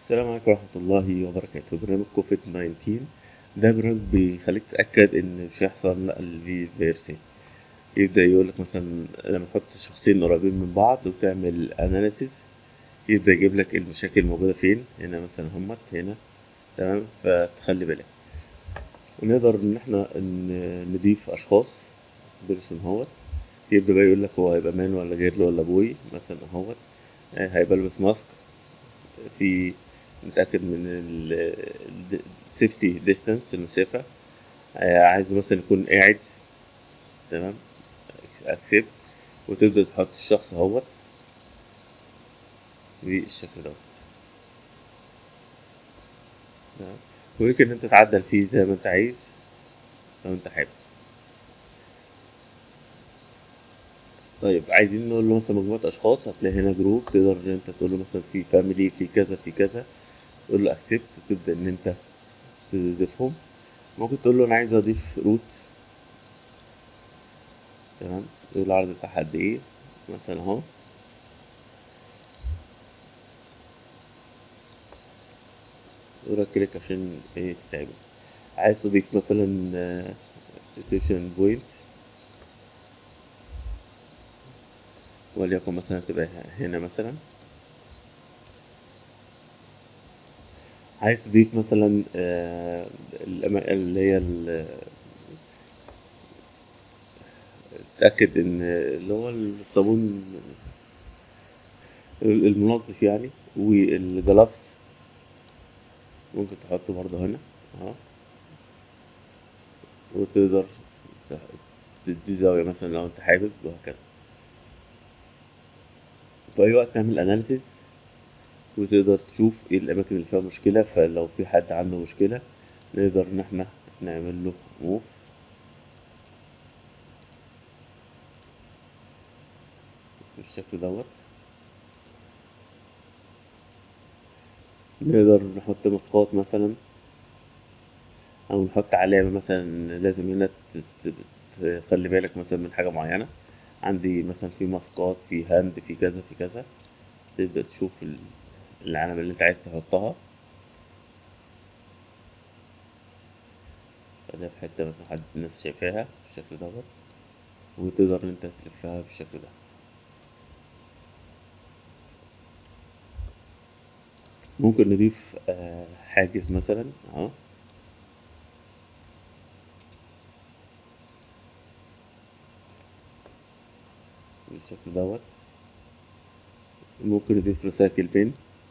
السلام عليكم ورحمة الله وبركاته برنامج كوفيد 19 ده برنامج بيخليك تتأكد إن مش هيحصل نقل في فيروسين يبدأ يقولك مثلا لما تحط شخصين قريبين من بعض وتعمل أناليسيز يبدأ يجيب لك المشاكل الموجودة فين هنا مثلا همت هنا تمام فتخلي بالك ونقدر إن احنا ن- نضيف أشخاص بيرسون اهوت يبدأ بقى يقولك هو هيبقى مان ولا جيرل ولا بوي مثلا اهوت آه، هيبقى لابس ماسك في نتأكد من السيفتي ديستانس المسافة آه، عايز مثلا يكون قاعد تمام اكسبت وتبدأ تحط الشخص اهوت بالشكل دوت تمام ويمكن ان انت تعدل فيه زي ما انت عايز لو انت حابب طيب عايزين نقول له مثلا مجموعة أشخاص هتلاقي هنا جروب تقدر إن أنت تقول له مثلا في فاميلي في كذا في كذا تقول له أكسبت وتبدأ إن أنت تضيفهم ممكن تقول له أنا عايز أضيف روت تمام تقول له العرض بتاعها قد إيه مثلا أهو تقول له كليك عشان إيه تتعمل عايز تضيف مثلا سيشن بوينت وليكن مثلا تبقى هنا مثلا عايز تضيف مثلا آه، الأما- اللي هي ال- تأكد إن اللي هو الصابون المنظف يعني والجلافز ممكن تحطه برضه هنا اهو وتقدر تح- تدي زاوية مثلا لو انت حابب وهكذا في أي وقت تعمل أناليسيس وتقدر تشوف ايه الأماكن اللي فيها مشكلة فلو في حد عنده مشكلة نقدر إن احنا نعمل له موف بالشكل دوت نقدر نحط ماسكات مثلا أو نحط علامة مثلا لازم هنا ت- ت- تخلي بالك مثلا من حاجة معينة عندي مثلا في ماسكات في هاند في كذا في كذا تبدأ تشوف ال- العلامة اللي انت عايز تحطها خليها في حتة مثلا حد الناس شايفاها بالشكل دوت وتقدر ان انت تلفها بالشكل ده ممكن نضيف آه، حاجز مثلا اهو بالشكل دوت ممكن نضيف ريسايكل بين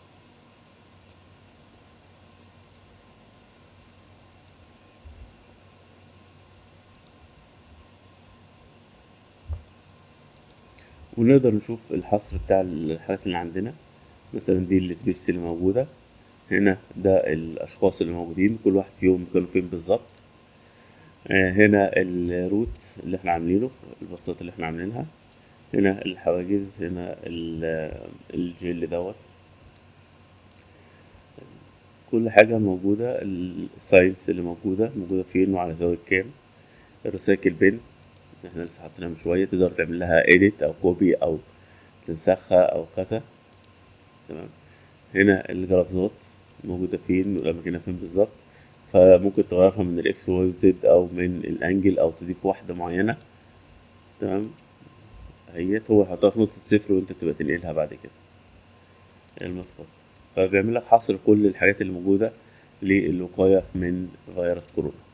ونقدر نشوف الحصر بتاع الحاجات اللي عندنا مثلا دي السبيس اللي موجودة هنا ده الأشخاص اللي موجودين كل واحد فيهم كانوا فين بالظبط آه، هنا الروت اللي احنا عاملينه البساطة اللي احنا عاملينها هنا الحواجز هنا ال- الجل دوت كل حاجة موجودة الساينس اللي موجودة موجودة فين وعلى زاوية كام الريسايكل بين احنا لسه حاطينها من شوية تقدر تعمل لها edit أو كوبي أو تنسخها أو كذا تمام هنا الجرافزات موجودة فين والأماكن فين بالظبط فممكن تغيرها من الإكس واي زد أو من الأنجل أو تضيف واحدة معينة تمام هيت هو يحطها في نقطة صفر وأنت تبقى تنقلها بعد كده المسقط فبيعمل لك حصر كل الحاجات اللي موجودة للوقاية من فيروس كورونا